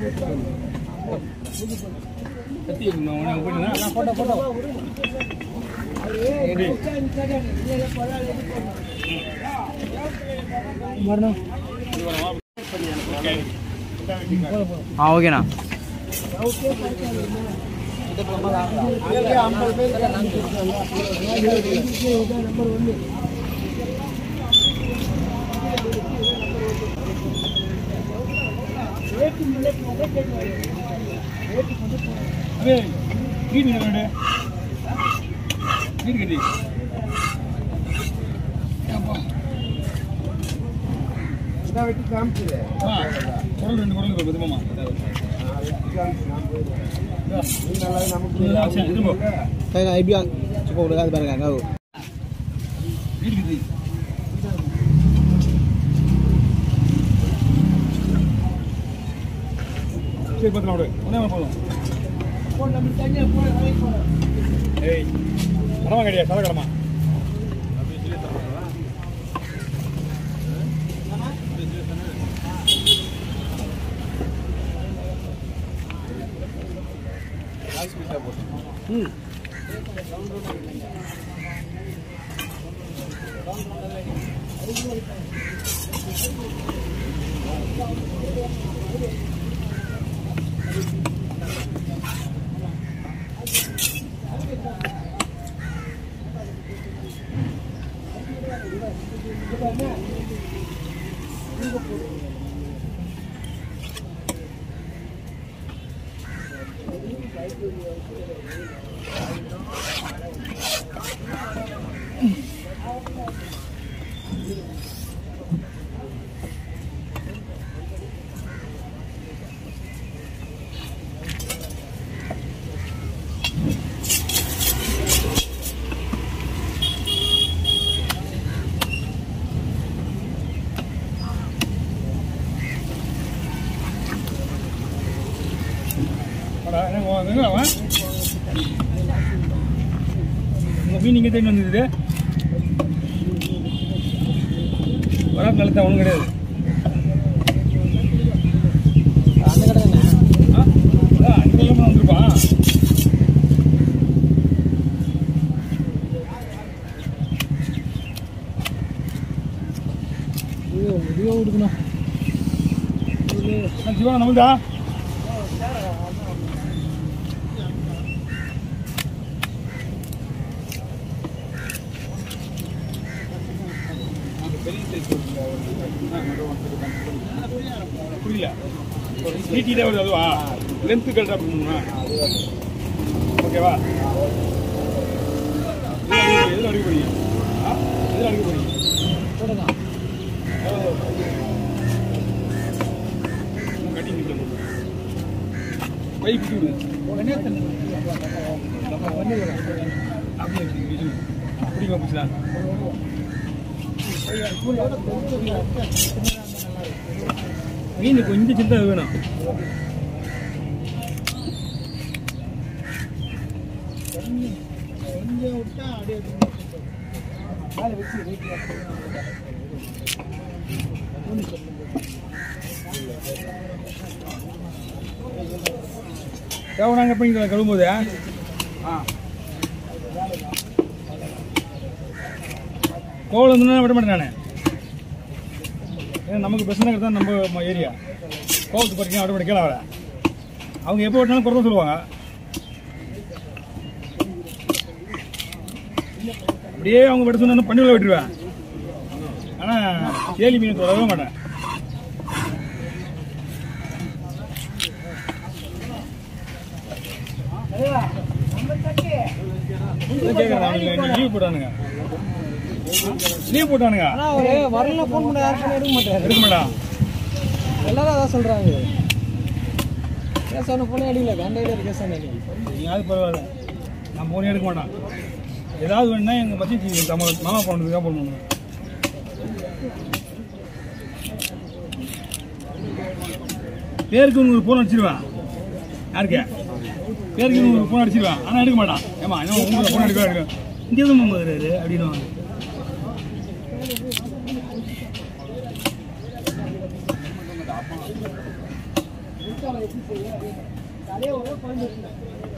கத்தி இருக்கணும் உனக்கு போயிட்டுனா போட்டோ போட்டோ வரணும் ஆ ஓகேண்ணா அதே வீடு வீடு வீடு கட்டி வெட்டி காமிச்சிரு ஆ குரல் ரெண்டு குரல் பத்துமாமா நல்லா நமக்கு திரும்ப Kaya ibiang cukup dekat barang kau. வீடு கட்டி சரி பத்திரம் விடு ஒன்றே போதும் ஏய் கடமா கிடையாது சத கடமா வாடா, என்ன உன் எங்க அவன்? உங்க மீன் இங்கே தேடி வந்தது வராது நல்லதா ஒன்றும் கிடையாது Anda kata kan? ஆ? அதான் அங்கே இல்லாமல் வந்திருப்பான் Iya, dia udah kena. நான் சிவா நம்மள்தா புரியல நீட்டிட்டே வருது அதுவா லென்த்து கரெக்டாக பண்ணணுமா ஓகேவா எதில் அடிக்க போறீங்க ஆ எதில் அடிக்க போறீங்க கட்டி நிற்கணும் கை பிடி விடு அப்படியே பிடிக்கும் பிடிக்குமா பிடிச்சலாம் மீன் கொஞ்சம் சின்ன வேணும் கொஞ்சம் விட்டா அப்படியே மேலே வச்சு தேவைனாங்க இப்போ இங்கே கழுவும்போது ஆ கோவில் வந்து விட மாட்டேன் நான் ஏன்னா நமக்கு பெஸ்ட் நகர் தான் நம்ம ஏரியா கோவத்து பறிக்க விட மாட்டேன் அவரை அவங்க எப்போ விட்டாலும் குறை தான் சொல்லுவாங்க அப்படியே அவங்க விட சொன்னா பண்ணிவில் விட்டுருவேன் ஆனால் சேலி மீன் தொடரவே மாட்டேன் கேட்குறேன் அவனுக்கு லீவ் போட்டானுங்க லீவ் போட்டானுங்க ஆனா அவரு வரல ஃபோன் பண்ண யாரும் phone எடுக்க மாட்டாரு எடுக்க மாட்டான் எல்லாரும் அதான் சொல்றாங்க கேஸ் அவனை ஃபோனே அடிக்கல வேண்டாம் கேஸ் அன்னைக்கு நீயாவது பரவாயில்ல நான் போனே எடுக்க மாட்டான் ஏதாவது வேணும்னா எங்கள் மச்சி தம்ம மாமா போனதுக்காக ஃபோன் பண்ணுவேன் பேருக்கு உங்களுக்கு ஃபோன் அடிச்சிருவேன் யாருக்கு பேருக்கு உங்களுக்கு ஃபோன் அடிச்சிருவேன் ஆனால் எடுக்க மாட்டான் ஏமா என்ன உங்களுக்கு ஃபோன் அடிக்க எடுக்க இங்கே தான் மாமா வருவாரு அப்படின்னு மாங்காய் எப்படி செய்யும் அதே மாதிரி. தலையே ஒரு குழம்பு இருக்குல்ல.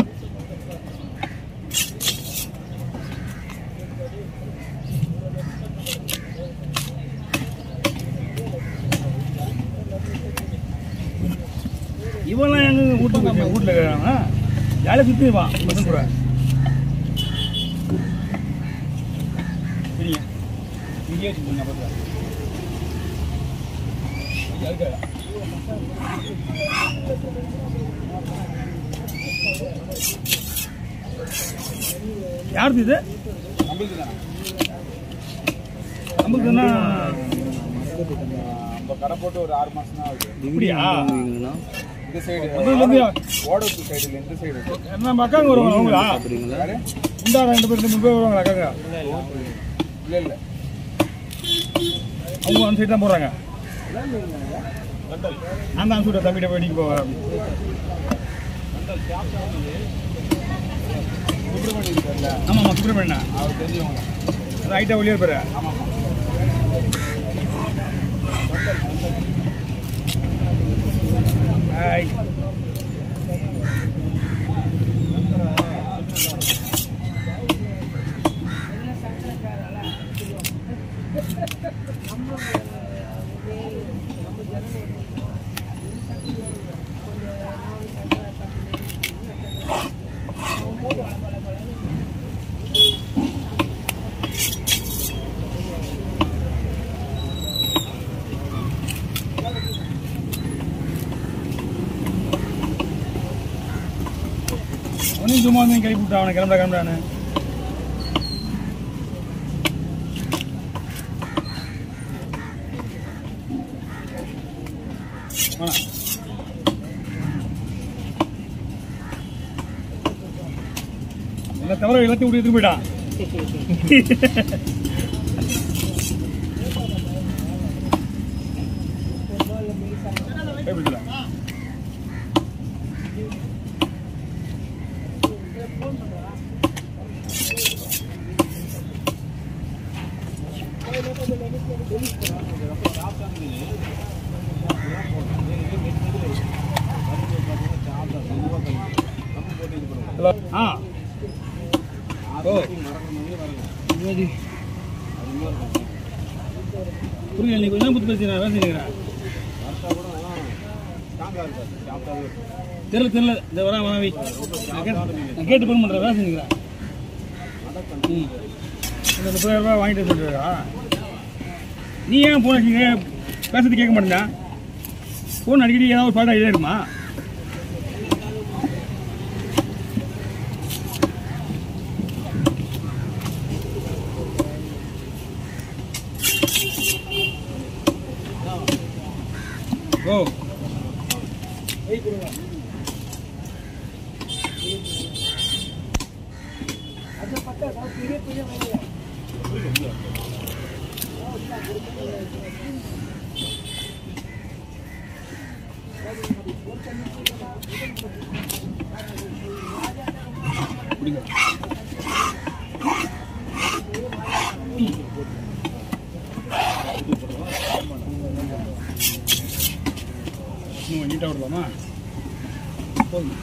இவன்லாம் எங்க வீட்டுக்கு போய் வீட்டில் இருக்கிறாங்க ஜாலியாக சுற்றிடுவான் பசங்க கூட சரிங்க இங்கேயே வச்சுக்கோங்க பசங்க யாருது இது நம்மளுக்குன்னா நம்ம கடை போட்டு ஒரு ஆறு மாசம் தான் ஆகுது இப்படியா இந்த சைடு முதல்ல இருந்து ஓடத்து சைடுல இந்த சைடு நம்ம அக்காங்க வருவாங்க அவங்களா யாரு உண்டா ரெண்டு பேர் மூணு பேர் வருவாங்களா அக்காங்க இல்ல இல்ல அவங்க அந்த சைடு தான் போகிறாங்க நான் தான் சொல்கிறேன் தம்பிகிட்ட போய் நீங்கள் போவேன் சுப்பிரமணியம் இருக்கார்ல ஆமாம்மா சுப்பிரமணியண்ணா அவர் தெரிஞ்சவங்க ரைட்டாக வெளியே இருப்பாரு ஆமாமா ஹாய் ஒன்றும் சும்மா வந்து கை விட்டா அவனை கிளம்புறா கிளம்புறான்னு வேணாம். என்ன தவிர எல்லாத்தையும் விட்டு எடுத்துட்டு போயிட்டான் கைப்பிடிக்கல. ஹலோ ஆ ஓ இது புரியல நீ கொஞ்சம் புத்து பேசுகிறேன் வேலை செய்கிறேன் தெரியல தெரியல இந்த வரேன் வரேன் வை நான் கேட்டு- நான் கேட்டு ஃபோன் பண்ணுறேன் வேலை செஞ்சுக்கிறேன் ம் இந்த முப்பதாயிரம் ரூபாய் வாங்கிட்டு சொல்லிடுறா நீ ஏன் ஃபோன் வச்சுக்க பேசுறது கேட்க மாட்டேங்க ஃபோன் அடிக்கடி ஏதாவது ஒரு பாடம் இதே இருக்குமா ஓ பிடிங்க இன்னும் நீட்டாக விடலாமா போதும்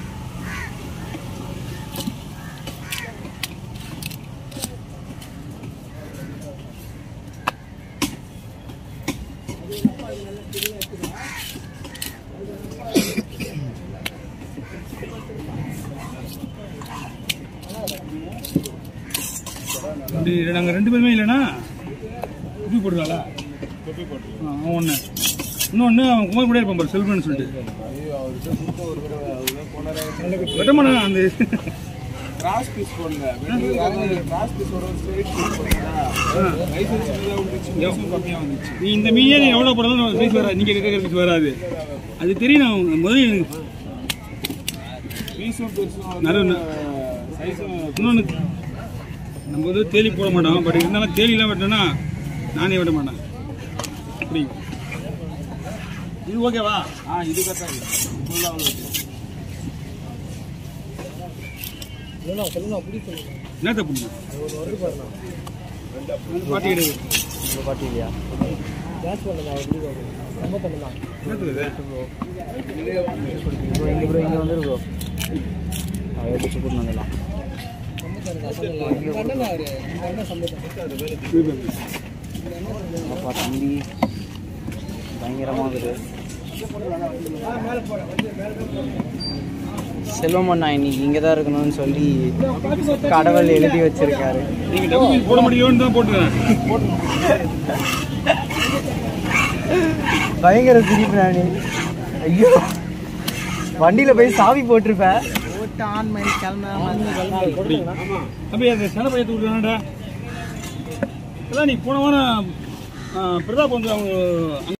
அப்படி நாங்கள் ரெண்டு பேருமே இல்லைன்னா இது போட்டுருக்காளா ஆ ஒன்று இன்னொன்று அவன் குமார் கூட இருப்பான் பாரு செல்வன் சொல்லிட்டு ஐயோ அவர்கிட்ட சுத்த ஒரு தடவை அவர் போனாரு வெட்டமான அந்த கிராஸ் பீஸ் போடல கிராஸ் பீஸ் ஒரு ஸ்ட்ரெயிட் பீஸ் போடுறா லைசன்ஸ் தான் வந்துச்சு பீஸும் கம்மியா வந்துச்சு நீ இந்த மீனே நீ எவ்வளோ போடாலும் பீஸ் வராது நீங்கள் கேட்குற பீஸ் வராது அது தெரியும் நான் முதல்ல எனக்கு பீஸும் பெருசும் நல்ல சைஸும் இன்னொன்று நம்ம வந்து தேலி போட மாட்டோம் பட் இருந்தாலும் தேலிலாம் வெட்டினா நானே வெட்ட மாட்டேன் அப்படி இது ஓகேவா ஆ இது கரெக்டாக ஃபுல்லாக அவ்வளோ சொல்லுண்ணா சொல்லுண்ணா அப்படி சொல்லுங்க என்னத்த பிடிக்கும் ஒரு வருது பாருண்ணா பாட்டி கிடையாது பாட்டி இல்லையா கேஸ் பண்ணல அப்படி பாருங்க ரொம்ப தள்ளலாம் என்னத்துக்கு இது? ப்ரோ இங்கே ப்ரோ இங்கே வந்துரு ப்ரோ அதை எடுத்து கூட்டு வந்துடலாம் சம்பத்தம் அசம்பிள் இங்கே அண்ணன் அவரு இந்த அண்ணன் சம்பத்தம் அப்பா தம்பி பயங்கரமாக இருக்குது செல்வமண்ணா இன்னைக்கு இங்கே தான் இருக்கணும்னு சொல்லி கடவுள் எழுதி வச்சிருக்காரு நீங்க டபுள் பீஸ் போட முடியும்னு தான் போட்டுக்கிறேன் பயங்கர சிரிப்பு நானு ஐயோ வண்டியில் போய் சாவி போட்டிருப்பேன் போட்டு ஆன் பண்ணி கிளம்ப தம்பி அந்த சென பையத்து விட்டுறானடா அதான் நீ போன வாரம் ஆ, பிரதாப் வந்து அவங்க